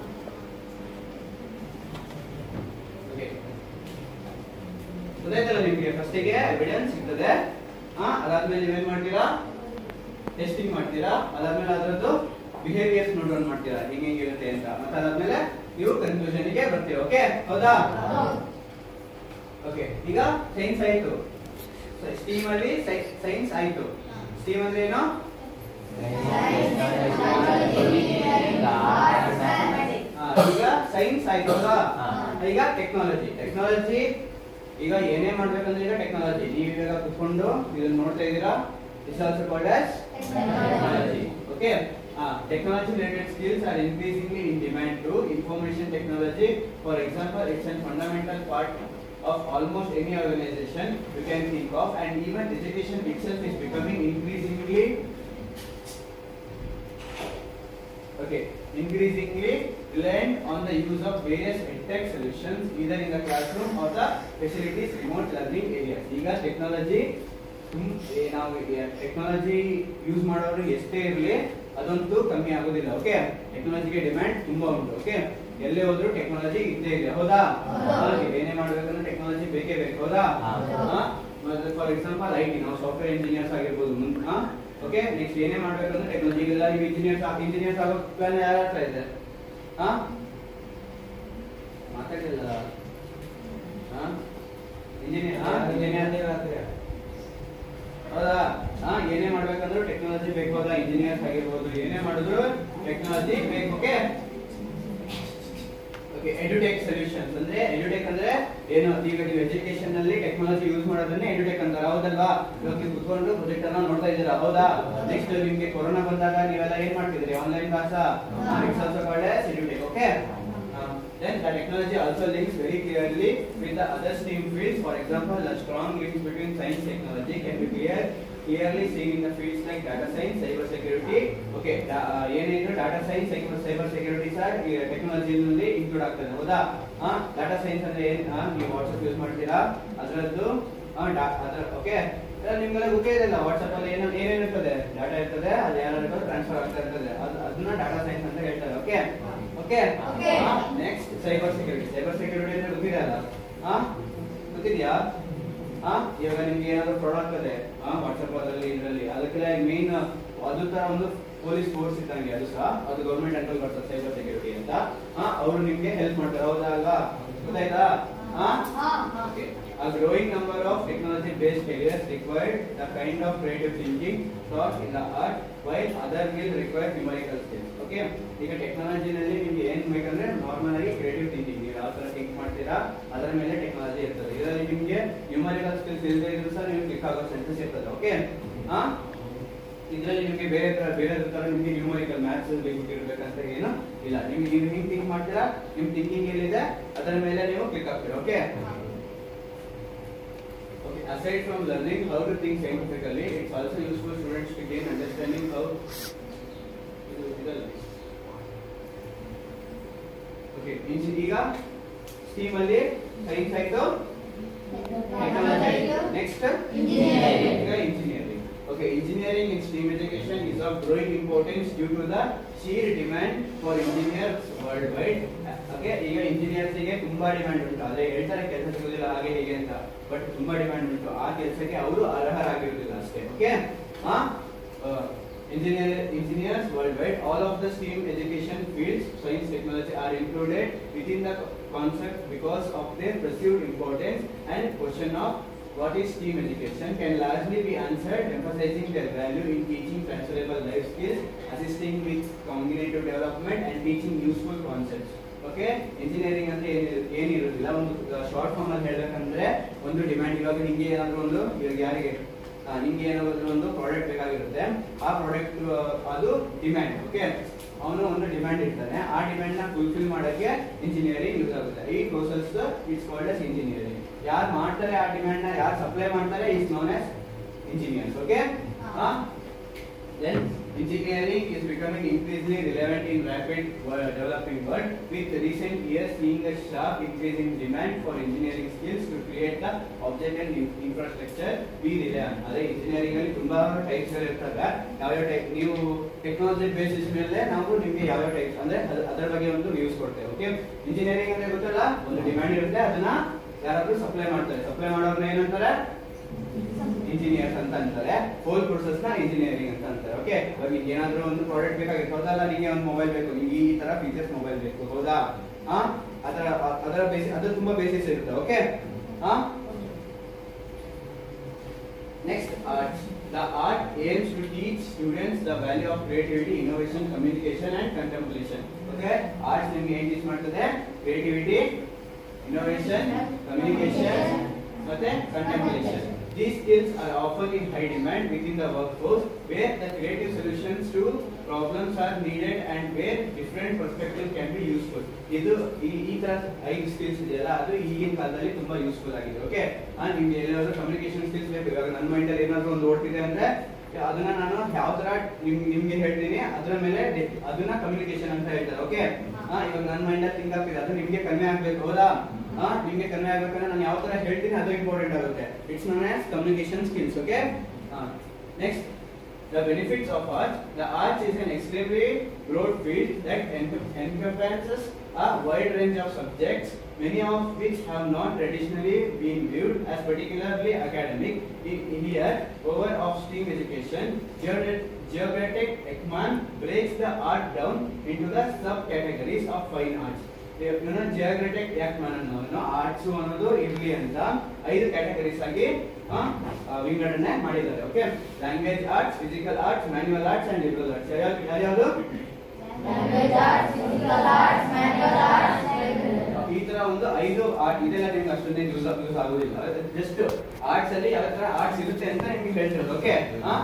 ಓಕೆ ಗೊತ್ತಾಯ್ತಲ್ಲ ನಿಮ್ಗೆ ಫಸ್ಟಿಗೆ ಎವಿಡೆನ್ಸ್ ಸಿಗ್ತದೆ ಹಾ ಅದಾದ್ಮೇಲೆ ನೀವೇನ್ ಮಾಡ್ತೀರಾ ಟೆಸ್ಟಿಂಗ್ ಮಾಡ್ತೀರಾ ಅದಾದ್ಮೇಲೆ ಅದರದ್ದು ಬಿಹೇವಿಯರ್ಸ್ ನೋಟ್ ಡೌನ್ ಮಾಡ್ತೀರಾ ಹಿಂಗೆ ಹೆಂಗಿರುತ್ತೆ ಅಂತ ಮತ್ತೆ ಅದಾದ್ಮೇಲೆ ನೀವು ಕನ್ಕ್ಲೂಷನ್ ಗೆ ಬರ್ತೀರಾ ಓಕೆ ಹೌದಾ ಓಕೆ ಈಗ ಸೈನ್ಸ್ ಆಯ್ತು ಸ್ಟೀಮ್ ಅಲ್ಲಿ ಸೈನ್ಸ್ ಆಯ್ತು ಸ್ಟೀಮ್ ಅಂದ್ರೆ ಏನು ಆ, ಈಗ ಸೈನ್ಸ್ ಆಯ್ತು ಹೌದಾ ಹಾ. ಈಗ ಟೆಕ್ನಾಲಜಿ ಟೆಕ್ನಾಲಜಿ ಈಗ ಏನೇ ಮಾಡ್ಬೇಕಂದ್ರೆ ಈಗ ಟೆಕ್ನಾಲಜಿ ನೀವು ಇವಾಗ ಕುತ್ಕೊಂಡು ಇದನ್ನ ನೋಡ್ತಾ ಇದ್ದೀರಾ is also called as technology. Okay. Uh, technology related skills are increasingly in demand too. Information technology, for example, it's a fundamental part of almost any organization you can think of, and even education itself is becoming increasingly okay, increasingly reliant on the use of various edtech solutions either in the classroom or the facilities remote learning areas. ಈಗ technology ನಾವು technology use ಮಾಡೋರು ಎಷ್ಟೇ ಇರಲಿ ಅದಂತೂ ಕಮ್ಮಿ ಆಗೋದಿಲ್ಲ okay ಟೆಕ್ನಾಲಜಿಗೆ demand ತುಂಬಾ ಉಂಟು ಓಕೆ ಎಲ್ಲೇ ಹೋದ್ರು ಟೆಕ್ನಾಲಜಿ ಇದ್ದೇ ಇದೆ ಹೌದಾ ಹಾಗೆ ಏನೇ ಮಾಡ್ಬೇಕಂದ್ರೆ ಟೆಕ್ನಾಲಜಿ ಬೇಕೇ ಬೇಕು ಹೌದಾ ಫಾರ್ ಎಕ್ಸಾಂಪಲ್ ಐ ಟಿ ನಾವು ಸಾಫ್ಟ್ವೇರ್ ಇಂಜಿನಿಯರ್ಸ್ ಆಗಿರ್ಬೋದು ಮುಂದೆ ಓಕೆ ನೆಕ್ಸ್ಟ್ ಏನೇ ಮಾಡ್ಬೇಕಂದ್ರೆ ಟೆಕ್ನಾಲಜಿ ಎಲ್ಲ ನೀವು ಇಂಜಿನಿಯರ್ಸ್ ಇಂಜಿನಿಯರ್ಸ್ ಆಗೋ ಪ್ಲಾನ್ ಯಾರ ಹತ್ರ ಇದೆ ಹಾ ಮಾತಾಡಿಲ್ಲ ಹಾ ಇಂಜಿನಿಯರ್ ಇಂಜಿನಿಯರ್ ಹೌದಾ ಹಾ ಏನೇ ಮಾಡ್ಬೇಕಂದ್ರೂ ಟೆಕ್ನಾಲಜಿ ಬೇಕು ಹೌದಾ ಇಂಜಿನಿಯರ್ಸ್ ಆಗಿರ್ಬೋದು ಏನೇ ಮಾಡಿದ್ರು ಟೆಕ್ನಾಲಜಿ ಬೇಕು ಓಕೆ ಓಕೆ ಎಡ್ಯುಟೆಕ್ ಸೊಲ್ಯೂಷನ್ಸ್ ಅಂದ್ರೆ ಎಡ್ಯುಟೆಕ್ ಅಂದ್ರೆ ಏನು ಈಗ ನೀವು ಎಜುಕೇಶನ್ ನಲ್ಲಿ ಟೆಕ್ನಾಲಜಿ ಯೂಸ್ ಮಾಡೋದನ್ನೇ ಎಡ್ಯುಟೆಕ್ ಅಂತಾರೆ ಹೌದಲ್ವಾ ಇವಾಗ ನೀವು ಕುತ್ಕೊಂಡು ಪ್ರೊಜೆಕ್ಟ್ ಅನ್ನ ನೋಡ್ತಾ ಇದ್ದೀರಾ ಹೌದಾ ನೆಕ್ಸ್ಟ್ ನಿಮ್ಗೆ ಕೊರೋನಾ ಬಂದಾಗ ನೀವೆಲ್ಲ ಏನ್ ಮಾಡ್ತಿದ್ರಿ online class it's also called as edutech okay then the technology also links very clearly with the other STEM fields. For example, the strong links between science technology can be clear clearly seen in the fields like data science, cyber security. Okay, da- ಆ, ಏನೇನು data science cyber security sir technology ನಲ್ಲಿ include ಆಗ್ತದೆ ಹೌದಾ data science ಅಂದ್ರೆ ಏನ್ ಆ, ನೀವು WhatsApp use ಮಾಡ್ತೀರಾ ಅದರದ್ದು ಅದರ ಓಕೆ ನಿಮ್ಗೆಲ್ಲ ಗೊತ್ತೇ ಇದೆಯಲ್ಲ ವಾಟ್ಸ್ಆಪ್ ಅಲ್ಲಿ ಏನೋ ಏನೇನು ಇರ್ತದೆ ಡಾಟಾ ಇರ್ತದೆ ಅದು ಯಾರು ಟ್ರಾನ್ಸ್ಫರ್ ಆಗ್ತಾ ಇರ್ತದೆ ಅದು ಅದನ್ನ ಡಾಟಾ ಸೈನ್ಸ್ ಅಂತ ಹೇಳ್ತಾರೆ okay okay Okay. Next cyber security cyber security ಅಂದ್ರೆ ಗೊತ್ತಿದೆಯಲ್ಲ ಹಾ ಗೊತ್ತಿದ್ಯಾ ಹಾ ಇವಾಗ ನಿಮ್ಗೆ ಏನಾದ್ರು ಫ್ರಾಡ್ ಆಗ್ತದೆ ಹಾ ವಾಟ್ಸ್ಆಪ್ ಅದರಲ್ಲಿ ಇದರಲ್ಲಿ ಅದಕ್ಕೆಲ್ಲ ಮೇನ್ ಅದು ತರ ಒಂದು ಪೊಲೀಸ್ ಫೋರ್ಸ್ ಇದ್ದಂಗೆ ಅದು ಸಹ ಅದು ಗೌರ್ಮೆಂಟ್ ಅಂಡರ್ ಬರ್ತದೆ ಸೈಬರ್ ಸೆಕ್ಯೂರಿಟಿ ಅಂತ ಹಾ ಅವರು ನಿಮ್ಗೆ ಹೆಲ್ಪ್ ಮಾಡ್ತಾರೆ ಹೌದಾ ಅಲ್ವಾ ಗೊತ್ತಾಯ್ತಾ ಹಾ Okay. A growing number of technology-based careers require the kind of creative thinking taught in the art, while other will require numerical skills. Okay? ಈಗ ಟೆಕ್ನಾಲಜಿನಲ್ಲಿ ನಿಮ್ಗೆ ಏನ್ ಬೇಕಂದ್ರೆ ನಾರ್ಮಲ್ ಆಗಿ ಕ್ರಿಯೇಟಿವ್ ಥಿಂಕಿಂಗ್ ನೀವು ಯಾವ ತರ ಥಿಂಕ್ ಮಾಡ್ತೀರಾ ಅದರ ಮೇಲೆ ಟೆಕ್ನಾಲಜಿ ಇರ್ತದೆ ಇದರಲ್ಲಿ ನಿಮ್ಗೆ ನ್ಯೂಮರಿಕಲ್ ಸ್ಕಿಲ್ಸ್ ಇಲ್ಲದೆ ಇದ್ರು ಸಹ ನೀವು ಕ್ಲಿಕ್ ಆಗೋ ಸೆನ್ಸಸ್ ಇರ್ತದೆ ಓಕೆ ಹಾ ಇದರಲ್ಲಿ ನಿಮಗೆ ಬೇರೆ ತರ ಬೇರೆ ತರ ನಿಮಗೆ ನ್ಯೂಮರಿಕಲ್ ಮ್ಯಾಥ್ಸ್ ಗೊತ್ತಿರ್ಬೇಕಂತ ಏನು ಇಲ್ಲ ನಿಮ್ಗೆ ನೀವು ಹಿಂಗ್ ಥಿಂಕ್ ಮಾಡ್ತೀರಾ ನಿಮ್ ಥಿಂಕಿಂಗ್ ಎಲ್ಲಿದೆ ಅದರ ಮೇಲೆ ನೀವು ಕ್ಲಿಕ್ ಆಗ್ತೀರಾ okay Okay, aside from learning how to think scientifically, it's also useful for students to gain understanding how. ಇದು ಇದಲ್ಲ. Okay, ಇಂಜಿ- ಈಗ ಸ್ಟೀಮ್ ಅಲ್ಲಿ ಸೈನ್ಸ್ ಆಯ್ತು ಟೆಕ್ನಾಲಜಿ ಆಯ್ತು ನೆಕ್ಸ್ಟ್ Engineering. ಈಗ engineering okay engineering in steam education is of growing importance due to the sheer demand for engineers world wide okay ಈಗ engineers ಗೆ ತುಂಬಾ ಡಿಮ್ಯಾಂಡ್ ಉಂಟು ಅದೇ ಹೇಳ್ತಾರೆ ಕೆಲಸ ಸಿಗುದಿಲ್ಲ ಹಾಗೆ ಹೀಗೆ ಅಂತ ಬಟ್ ತುಂಬಾ ಡಿಮ್ಯಾಂಡ್ ಉಂಟು ಆ ಕೆಲಸಕ್ಕೆ ಅವರು ಅರ್ಹರಾಗಿರುವುದಿಲ್ಲ ಅಷ್ಟೇ ಓಕೆ ಹಾ engineer, engineers worldwide, all of the STEM education fields, science, technology are included within the co- concept because of their perceived importance and question of what is STEM education can largely be answered emphasizing their value in teaching transferable life skills, assisting with cognitive development and teaching useful concepts. Okay engineering ಅಂದ್ರೆ ಏನಿರು- ಏನಿರುವುದಿಲ್ಲ ಒಂದು short form ಅಲ್ಲಿ ಹೇಳ್ಬೇಕಂದ್ರೆ ಒಂದು demand ಇವಾಗ ನಿಮ್ಗೆ ಏನಾದ್ರು ಒಂದು ಇವಾಗ ಯಾರಿಗೆ ಆ, ನಿಮ್ಗೆ ಏನಾದ್ರು ಒಂದು ಪ್ರಾಡಕ್ಟ್ ಬೇಕಾಗಿರುತ್ತೆ ಆ ಪ್ರಾಡಕ್ಟ್ ಅದು ಡಿಮ್ಯಾಂಡ್ ಓಕೆ ಅವನು ಒಂದು ಡಿಮ್ಯಾಂಡ್ ಇರ್ತಾನೆ ಆ ಡಿಮ್ಯಾಂಡ್ ನ ಫುಲ್ಫಿಲ್ ಮಾಡಕ್ಕೆ ಇಂಜಿನಿಯರಿಂಗ್ ಯೂಸ್ ಆಗುತ್ತೆ ಈ process it's called as engineering ಯಾರು ಮಾಡ್ತಾರೆ ಆ ಡಿಮ್ಯಾಂಡ್ ನ ಯಾರು ಸಪ್ಲೈ ಮಾಡ್ತಾರೆ is known as engineers okay Then engineering is becoming increasingly relevant in rapid world developing world with recent years seeing a sharp increase in demand for engineering skills to create the object and in- infrastructure we rely on. ಅದೇ engineering ಅಲ್ಲಿ ತುಂಬಾ types ಇರ್ತವೆ ಯಾವ್ಯಾವ type ನೀವು technology basis ಮೇಲೆ ನಾವು ನಿಮ್ಗೆ ಯಾವ್ಯಾವ ಟೈಪ್ಸ್ ಅಂದ್ರೆ ಅದ್- ಅದರ ಬಗ್ಗೆ ಒಂದು ನ್ಯೂಸ್ ಕೊಡ್ತೇವೆ ಓಕೆ ಇಂಜಿನಿಯರಿಂಗ್ ಅಂದ್ರೆ ಗೊತ್ತಲ್ಲ ಒಂದು ಡಿಮ್ಯಾಂಡ್ ಇರುತ್ತೆ ಅದನ್ನ ಯಾರಾದ್ರೂ ಸಪ್ಲೈ ಮಾಡ್ತಾರೆ ಸಪ್ಲೈ ಮಾಡೋರ್ನ ಏನಂತಾರೆ ಇಂಜಿನಿಯರ್ಸ್ ಅಂತ ಅಂತಾರೆ ಹೋಲ್ ಪ್ರೋಸೆಸ್ ನ ಇಂಜಿನಿಯರಿಂಗ್ ಅಂತ ಅಂತಾರೆ ಓಕೆ ಇವಾಗ ನಿಮ್ಗೆ ಏನಾದ್ರೂ ಒಂದು ಪ್ರಾಡಕ್ಟ್ ಬೇಕಾಗಿತ್ತು ಹೌದಲ್ಲ ನಿಮಗೆ ಒಂದು ಮೊಬೈಲ್ ಬೇಕು ನಿಮ್ಗೆ ಈ ತರ ಫೀಚರ್ಸ್ ಮೊಬೈಲ್ ಬೇಕು ಹೌದಾ ಹಾ ಅದರ ಅದರ ಬೇಸಿ ಅದು ತುಂಬಾ ಬೇಸಿಸ್ ಇರುತ್ತೆ ಓಕೆ ಹಾ next art the art aims to teach students the value of creativity innovation communication and contemplation okay arts ನಿಮ್ಗೆ ಏನ್ ಟೀಚ್ ಮಾಡ್ತದೆ ಕ್ರಿಯೇಟಿವಿಟಿ innovation, communication, ಮತ್ತೆ contemplation. These skills are often in high demand within the workforce where the creative solutions to problems are needed and where different perspectives can be useful. ಇದು ಈ ಈ ತರ ಐದು skills ಇದೆಯಲ್ಲ ಅದು ಈಗಿನ ಕಾಲದಲ್ಲಿ ತುಂಬಾ ಯೂಸ್ಫುಲ್ ಆಗಿದೆ ಓಕೆ ನಿಮ್ಗೆ ಎಲ್ಲಾದ್ರೂ ಕಮ್ಯುನಿಕೇಶನ್ ಸ್ಕಿಲ್ಸ್ ಬೇಕು ಇವಾಗ ನನ್ನ ಮೈಂಡಲ್ಲಿ ಏನಾದ್ರು ಒಂದು ಓಡ್ತಿದೆ ಅಂದ್ರೆ ಅದನ್ನ ನಾನು ಯಾವ ತರ ನಿಮ್ ನಿಮ್ಗೆ ಹೇಳ್ತೀನಿ ಅದ್ರ ಮೇಲೆ ಡೆ- ಅದನ್ನ ಕಮ್ಯುನಿಕೇಶನ್ ಅಂತ ಹೇಳ್ತಾರೆ ಓಕೆ ಹಾ ಇವಾಗ ನನ್ನ ಮೈಂಡ್ ಅಲ್ಲಿ ಥಿಂಕ್ ಆಗ್ತಿದೆ ಅದು ನಿಮ್ಗೆ ಕನ್ವೆ ಆಗ್ಬೇಕು ಹೌದಾ ಹಾ ನಿಮ್ಗೆ ಕನ್ವೆ ಆಗ್ಬೇಕಂದ್ರೆ ನಾನು ಯಾವ ತರ ಹೇಳ್ತೀನಿ ಅದು ಇಂಪಾರ್ಟೆಂಟ್ ಆಗುತ್ತೆ it's known as communication skills okay next The benefits of arts. The arts is an extremely broad field that encom- encompasses a wide range of subjects, many of which have not traditionally been viewed as particularly academic. In here, over of STEAM education, Geodet- Geogratic Ekman breaks the art down into the subcategories of fine arts. ಇವನು ಜಿಯೋಗ್ರೆಟಿಕ್ ಯಾಕೆ ಅನ್ನೋನು arts ಅನ್ನೋದು ಇರ್ಲಿ ಅಂತ ಐದು categories ಆಗಿ ಆ, ಆ, ವಿಂಗಡಣೆ ಮಾಡಿದ್ದಾರೆ okay language arts physical arts manual arts and liberal arts ಯಾವ್ಯಾವುದು Language arts, physical arts, manual arts, library. ಈ ತರ ಒಂದು ಐದು ಆರ್ಟ್ ಇದೆಲ್ಲ ನಿಮ್ಗೆ ಅಷ್ಟೊಂದೇ ಯೂಸ್ ಯೂಸ್ ಆಗೋದಿಲ್ಲ ಜಸ್ಟ್ ಆರ್ಟ್ಸ್ ಅಲ್ಲಿ ಯಾವ ತರ ಆರ್ಟ್ಸ್ ಇರುತ್ತೆ ಅಂತ ನಿಮ್ಗೆ ಹೇಳ್ತಿರೋದು okay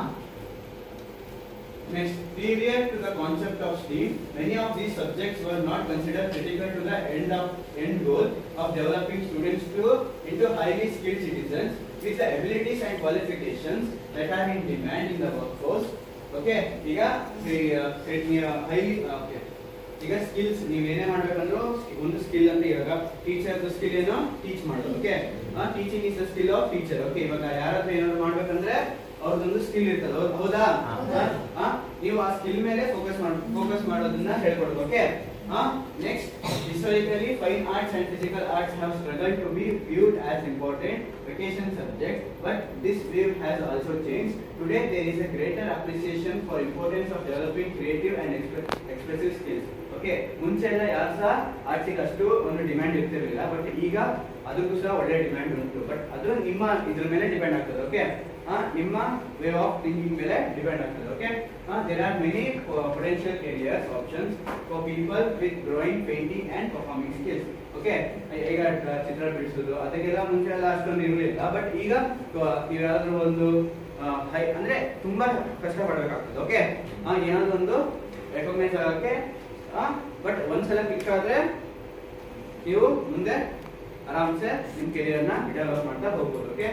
Next, prior to the concept of STEAM, many of these subjects were not considered critical to the end of end goal of developing students to into highly skilled citizens with the abilities and qualifications that are in demand in the workforce. Okay, ಈಗ highly okay ಈಗ skills ನೀವೇನೇ ಮಾಡ್ಬೇಕಂದ್ರೂ ಒಂದು skill ಅಂತ ಇವಾಗ teacher skill ಏನು teach ಮಾಡೋದು okay teaching is the skill of teacher okay ಇವಾಗ ಯಾರಾದ್ರೂ ಏನಾದ್ರು ಮಾಡ್ಬೇಕಂದ್ರೆ ಅವ್ರದ್ದೊಂದು ಸ್ಕಿಲ್ ಇರ್ತದೆ ಹೌದ್- ಹೌದಾ ಹಾ. ಆ, ನೀವು ಆ ಸ್ಕಿಲ್ ಮೇಲೆ ಫೋಕಸ್ ಮಾಡ್ ಫೋಕಸ್ ಮಾಡೋದನ್ನ ಹೇಳ್ಕೊಡ್ಬೇಕು okay next historically fine arts and physical arts have struggle to be viewed as important vacation subjects but this view has also changed today there is a greater appreciation for importance of developing creative and expre- expressive skills okay ಮುಂಚೆ ಎಲ್ಲ ಯಾರು ಸಹ ಆರ್ಟ್ಸಿಗೆ ಅಷ್ಟು ಒಂದು demand ಇರ್ತಿರ್ಲಿಲ್ಲ but ಈಗ ಅದಕ್ಕೂ ಸಹ ಒಳ್ಳೆ ಡಿಮ್ಯಾಂಡ್ ಉಂಟು ಬಟ್ ಅದು ನಿಮ್ಮ ಇದ್ರ ಮೇಲೆ ಡಿಪೆಂಡ್ ಆಗ್ತದೆ ಓಕೆ ನಿಮ್ಮ ವೇ ಆಫ್ ಥಿಂಕಿಂಗ್ ಮೇಲೆ ಡಿಪೆಂಡ್ ಆಗ್ತದೆ okay there are many potential careers options for people with drawing painting and performing skills okay ಈಗ ಡ್ರ- ಚಿತ್ರ ಬಿಡಿಸೋದು ಅದಕ್ಕೆಲ್ಲ ಮುಂಚೆ ಎಲ್ಲ ಅಷ್ಟೊಂದು ಇರಲಿಲ್ಲ ಬಟ್ ಈಗ ಕ- ನೀವು ಯಾವ್ದಾದ್ರು ಒಂದು ಹೈ ಅಂದ್ರೆ ತುಂಬಾ ಕಷ್ಟ ಪಡ್ಬೇಕಾಗ್ತದೆ ಓಕೆ ಏನಾದ್ರು ಒಂದು ರೆಕಗ್ನೈಸ್ ಆಗಕ್ಕೆ ಬಟ್ ಒಂದ್ಸಲ ಕ್ಲಿಕ್ ಆದ್ರೆ ನೀವು ಮುಂದೆ ಆರಾಮ್ಸೆ ನಿಮ್ ಕೆರಿಯರ್ನ ಡೆವಲಪ್ ಮಾಡ್ತಾ ಹೋಗ್ಬೋದು ಓಕೆ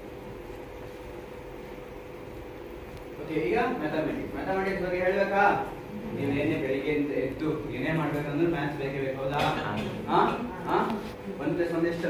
ಓಕೆ ಈಗ ಮ್ಯಾಥಮೆಟಿಕ್ಸ್ ಮ್ಯಾಥಮೆಟಿಕ್ಸ್ ಬಗ್ಗೆ ಹೇಳ್ಬೇಕಾ ನೀವೇನೇ ಬೆಳಿಗ್ಗೆ ಎದ್ದು ಎದ್ದು ಏನೇ ಮಾಡ್ಬೇಕಂದ್ರೆ ಮ್ಯಾಥ್ಸ್ ಬೇಕೇ ಬೇಕು ಹೌದಾ ಹಾ ಹಾ ಒಂದ್ ಪ್ಲಸ್ ಒಂದ್ ಎಷ್ಟು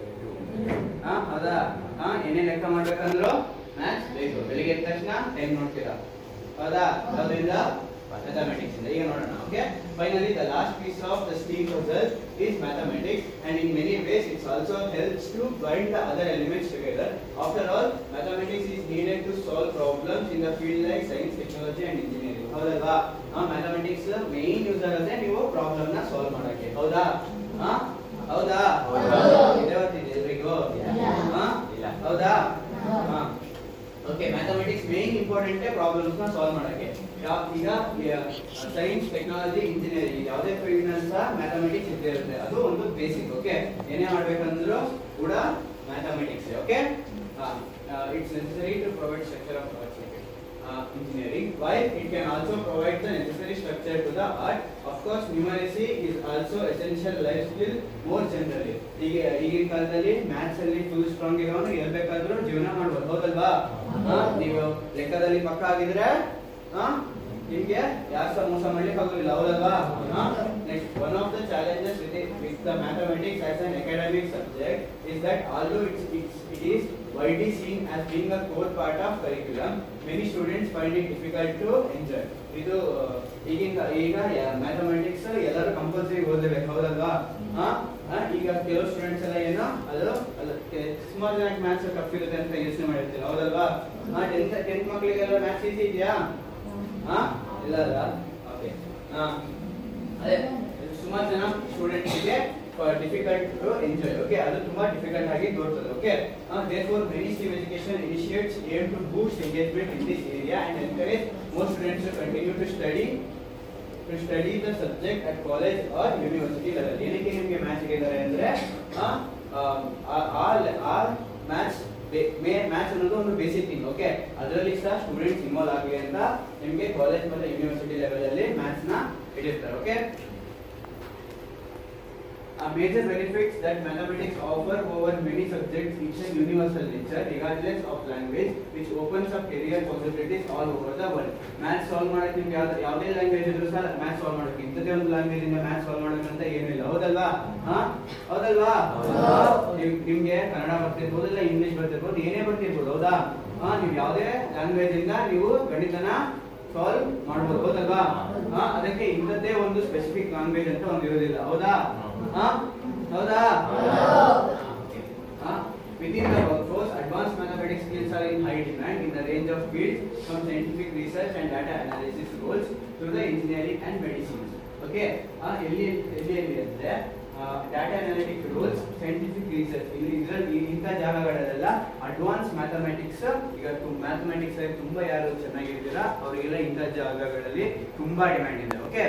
ಹಾ ಹೌದಾ ಹಾ ಏನೇ ಲೆಕ್ಕ ಮಾಡ್ಬೇಕಂದ್ರು ಮ್ಯಾಥ್ಸ್ ಬೇಕು ಬೆಳಿಗ್ಗೆ ಎದ್ದ ತಕ್ಷಣ ಟೈಮ್ ನೋಡ್ತೀರಾ ಹೌದಾ ಯಾವ್ದ್ರಿಂದ ಮ್ಯಾಥಮೆಟಿಕ್ಸ್ ಇಂದ ಈಗ ನೋಡೋಣ okay finally the last piece of the steam puzzle is mathematics and in many ways it also helps to bind the other elements together after all mathematics is needed to solve problems in the field like science technology and engineering ಹೌದಲ್ವಾ ಆ mathematics main use ಆಗುತ್ತೆ ನೀವು problem ನ solve ಮಾಡಕ್ಕೆ ಹೌದಾ ಹಾ ಹೌದಾ ಹೌದು. ಇದೆ ಗೊತ್ತಿದೆ ಎಲ್ರಿಗೂ ಇಲ್ಲ. ಹಾ ಇಲ್ಲ. ಹೌದಾ ಹೌದು. ಹಾ okay mathematics main important problems ನ ಸಾಲ್ವ್ ಮಾಡಕ್ಕೆ ಯಾ- ಈಗ ಸೈನ್ಸ್ ಟೆಕ್ನಾಲಜಿ ಇಂಜಿನಿಯರಿಂಗ್ ಯಾವುದೇ ಫೀಲ್ಡ್ ನಲ್ಲಿ ಸಹ ಮ್ಯಾಥಮೆಟಿಕ್ಸ್ ಇದ್ದೇ ಇರುತ್ತೆ ಅದು ಒಂದು ಬೇಸಿಕ್ ಓಕೆ ಏನೇ ಮಾಡ್ಬೇಕಂದ್ರೂ ಕೂಡ mathematics okay it's necessary to provide structure of engineering while it can also provide the necessary structure to the art of course numeracy is also essential life skill more generally ಈಗ ಈಗಿನ ಕಾಲದಲ್ಲಿ maths ಅಲ್ಲಿ full strong ಇರೋನು L ಬೇಕಾದ್ರೂ ಜೀವನ ಮಾಡ್ಬೋದು ಹೌದಲ್ವಾ ಹಾ, ನೀವು ಲೆಕ್ಕದಲ್ಲಿ ಪಕ್ಕ ಆಗಿದ್ರೆ ಹಾ, ನಿಮ್ಗೆ ಯಾರು ಸಹ ಮೋಸ ಮಾಡ್ಲಿಕ್ಕೆ ಆಗೋದಿಲ್ಲ ಹೌದಲ್ವಾ next one of the challenges with with the mathematics as an academic subject is that although it's it's it is widely seen as being a core part of curriculum many students find it difficult to enjoy ಇದು ಆ, ಈಗಿನ ಈಗ mathematics ಎಲ್ಲರೂ compulsory ಓದಬೇಕು ಹೌದಲ್ವಾ ಆ, ಆ, ಈಗ ಕೆಲವು ಸ್ಟೂಡೆಂಟ್ಸ್ ಎಲ್ಲ ಏನೋ ಅದು ಅದು ಕೆ- ಸುಮಾರು ಜನ ಮ್ಯಾಥ್ಸ್ ಟಫ್ ಇರುತ್ತೆ ಅಂತ ಯೋಚನೆ ಮಾಡಿರ್ತೀವಿ ಹೌದಲ್ವಾ ಟೆಂತ್ ಟೆಂತ್ ಮಕ್ಕಳಿಗೆಲ್ಲ ಮ್ಯಾಥ್ಸ್ ಈಸಿ ಇದೆಯಾ ಹಾ ಇಲ್ಲ ಅಲ್ಲ ಓಕೆ ಹಾ ಅದೇ ಸುಮಾರು ಜನ ಸ್ಟೂಡೆಂಟ್ಸ್ಗೆ ಡಿಫಿಕಲ್ಟ್ ಟು ಎಂಜಾಯ್ ಓಕೆ ಅದು ತುಂಬಾ ಡಿಫಿಕಲ್ಟ್ ಆಗಿ ತೋರ್ತದೆ okay therefore many steam education initiates aim to boost engagement in this area and encourage more students to continue to study to study the subject at college or university level ಏನಕ್ಕೆ ನಿಮಗೆ match ಇದ್ದಾರೆ ಅಂದ್ರೆ ಆ, ಆ, ಆ ಆ maths maths ಅನ್ನೋದು ಒಂದು ಬೇಸಿಕ್ ಥಿಂಗ್ ಓಕೆ ಅದರಲ್ಲಿ ಸಹ ಸ್ಟೂಡೆಂಟ್ಸ್ ಇನ್ವಾಲ್ವ್ ಆಗಲಿ ಅಂತ ನಿಮಗೆ ಕಾಲೇಜ್ ಮತ್ತೆ ಯೂನಿವರ್ಸಿಟಿ ಲೆವೆಲ್ ಅಲ್ಲಿ ಮ್ಯಾಥ್ಸ್ ನ ಇಟ್ಟಿರ್ತಾರೆ okay A major benefits that mathematics offer over many subjects is a universal nature regardless of language which opens up career possibilities all over the world. Maths solve ಮಾಡಕ್ಕೆ ನಿಮ್ಗೆ ಯಾವ್ದು ಯಾವುದೇ language ಇದ್ರೂ ಸಹ maths solve ಮಾಡಕ್ಕೆ ಇಂಥದ್ದೇ ಒಂದು language ಇಂದ ಮ್ಯಾಥ್ಸ್ ಸಾಲ್ವ್ ಮಾಡಕ್ಕಂತ ಏನಿಲ್ಲ ಹೌದಲ್ವಾ ಹಾ ಹೌದಲ್ವಾ ನಿಮ್- ನಿಮ್ಗೆ ಕನ್ನಡ ಬರ್ತಿರ್ಬೋದು ಇಲ್ಲ ಇಂಗ್ಲಿಷ್ ಬರ್ತಿರ್ಬೋದು ಏನೇ ಬರ್ತಿರ್ಬೋದು ಹೌದಾ ಹಾ ನೀವು ಯಾವುದೇ ಲ್ಯಾಂಗ್ವೇಜ್ ಇಂದ ನೀವು ಗಣಿತನ ಸಾಲ್ವ್ ಮಾಡ್ಬೋದು ಹೌದಲ್ವಾ ಹಾ ಅದಕ್ಕೆ ಇಂಥದ್ದೇ ಒಂದು ಸ್ಪೆಸಿಫಿಕ್ ಲ್ಯಾಂಗ್ವೇಜ್ ಅಂತ ಒಂದು ಇರೋದಿಲ್ಲ ಹೌದಾ ಹಾ ಹೌದಾ ಹಾ Within the workforce, advanced mathematics skills are in high demand in the range of fields from scientific research and data analysis roles to the engineering and medicine. Okay, ಆ, ಎಲ್ಲಿ ಎಲ್ಲಿ ಎಲ್ಲಿ ಅಂದ್ರೆ data analytic roles scientific research ಇಲ್ಲಿ ಇದ್ರಲ್ಲಿ ಇಂಥ ಜಾಗಗಳಲ್ಲೆಲ್ಲ advance mathematics ಈಗ ಮ್ಯಾಥಮೆಟಿಕ್ಸ್ ಅಲ್ಲಿ ತುಂಬಾ ಯಾರು ಚೆನ್ನಾಗಿರ್ತೀರಾ ಅವರಿಗೆಲ್ಲ ಇಂಥ ಜಾಗಗಳಲ್ಲಿ ತುಂಬಾ ಡಿಮ್ಯಾಂಡ್ ಇದೆ okay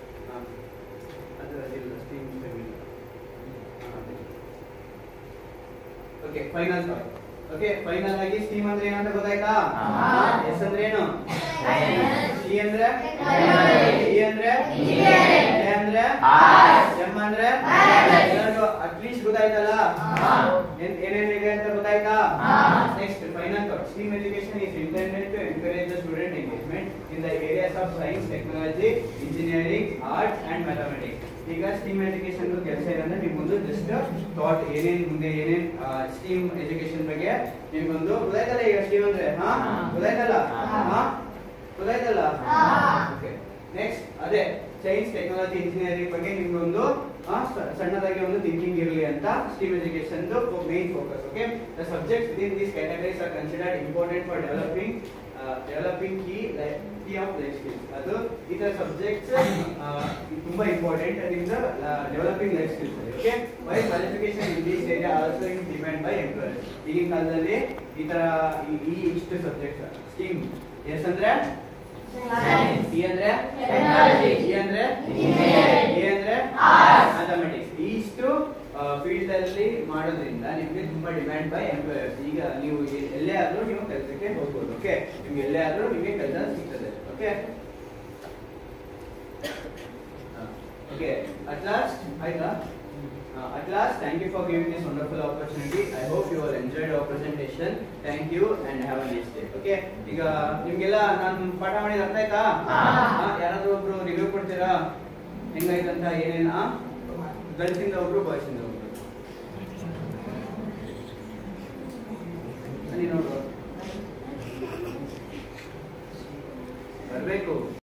okay final okay final ಆಗಿ ಸ್ಟೀಮ್ ಅಂದ್ರೆ ಏನಂತ ಗೊತ್ತಾಯ್ತಾ ಹಾ. ಎಸ್ ಅಂದ್ರೆ ಏನು ಸಿ ಅಂದ್ರೆ Technology. ಇ ಅಂದ್ರೆ Engineering. ಎ ಅಂದ್ರೆ Arts. ಎಂ ಅಂದ್ರೆ Mathematics. ಎಲ್ಲರಿಗೂ ಅಟ್ಲೀಸ್ಟ್ ಗೊತ್ತಾಯ್ತಲ್ಲ ಹಾ. ಏನ್- ಏನೇನಿದೆ ಅಂತ ಗೊತ್ತಾಯ್ತಾ ಹಾ. Next final thought steam education is intended to encourage the student engagement in the areas of science technology engineering arts and mathematics ಈಗ ಸ್ಟೀಮ್ ಎಜುಕೇಶನ್ ಕೆಲಸ ಏನಂದ್ರೆ ನಿಮ್ಗೊಂದು ಜಸ್ಟ್ ಥಾಟ್ ಏನೇನ್ ಮುಂದೆ ಏನೇನ್ ಸ್ಟೀಮ್ ಎಜುಕೇಶನ್ ಬಗ್ಗೆ ನಿಮ್ಗೊಂದು ಗೊತ್ತಾಯ್ತಲ್ಲ ಈಗ ಸ್ಟೀಮ್ ಅಂದ್ರೆ ಹಾ ಹಾ. ಗೊತ್ತಾಯ್ತಲ್ಲ ಹಾ. ಹಾ ಗೊತ್ತಾಯ್ತಲ್ಲ ಹಾ. ಓಕೆ ನೆಕ್ಸ್ಟ್ ಅದೇ ಸೈನ್ಸ್ ಟೆಕ್ನಾಲಜಿ ಇಂಜಿನಿಯರಿಂಗ್ ಬಗ್ಗೆ ನಿಮ್ಗೊಂದು ಆ, ಸ- ಸಣ್ಣದಾಗಿ ಒಂದು ಥಿಂಕಿಂಗ್ ಇರಲಿ ಅಂತ steam education main focus okay the subjects within these categories are considered important for developing developing key key of life skills ಅದು ಈ ತರ ಸಬ್ಜೆಕ್ಟ್ಸ್ ತುಂಬಾ ಇಂಪಾರ್ಟೆಂಟ್ ನಿಮ್ದು developing life skills okay why qualification in these area also in demand by employers ಈಗಿನ ಕಾಲದಲ್ಲಿ ಈ ತರ ಈ- ಈ ಇಷ್ಟು ಸಬ್ಜೆಕ್ಟ್ಸ್ ಸ್ಟೀಮ್ ಎಸ್ ಅಂದ್ರೆ Science. ಸಿ ಅಂದ್ರೆ Technology. ಇ ಅಂದ್ರೆ Engineering. ಎ ಅಂದ್ರೆ Arts. ಮ್ಯಾಥಮೆಟಿಕ್ಸ್ ಇಷ್ಟು ಫೀಲ್ಡ್ ಅಲ್ಲಿ ಮಾಡೋದ್ರಿಂದ ನಿಮಗೆ ತುಂಬಾ ಡಿಮ್ಯಾಂಡ್ ಬೈ ಎಂಪ್ಲಾಯರ್ಸ್ ಈಗ ನೀವು ಎ- ಎಲ್ಲೇ ಆದ್ರೂ ನೀವು ಕೆಲಸಕ್ಕೆ ಹೋಗ್ಬೋದು ಓಕೆ ನಿಮ್ಗೆ ಎಲ್ಲೇ ಆದ್ರೂ ನಿಮಗೆ ಕೆಲಸ ಸಿಗ್ತದೆ ಓಕೆ ಓಕೆ ಅಟ್ ಲಾಸ್ಟ್ ಆಯ್ತಾ Uh, at last, thank you for giving this wonderful opportunity. I hope you all enjoyed our presentation. Thank you and have a nice day. Okay? ಈಗ ನಿಮ್ಗೆಲ್ಲ ನಾನು ಪಾಠ ಮಾಡಿದ ಅರ್ಥ ಆಯ್ತಾ ಹಾ. ಹಾ, ಯಾರಾದ್ರೂ ಒಬ್ರು ರಿವ್ಯೂ ಕೊಡ್ತೀರಾ ಹೆಂಗಾಯ್ತಂತ ಏನೇನ ಗರ್ಲ್ಸಿಂದ ಒಬ್ರು ಬಾಯ್ಸಿಂದ ಒಬ್ರು ಅಲ್ಲಿ ನೋಡು ಬರ್ಬೇಕು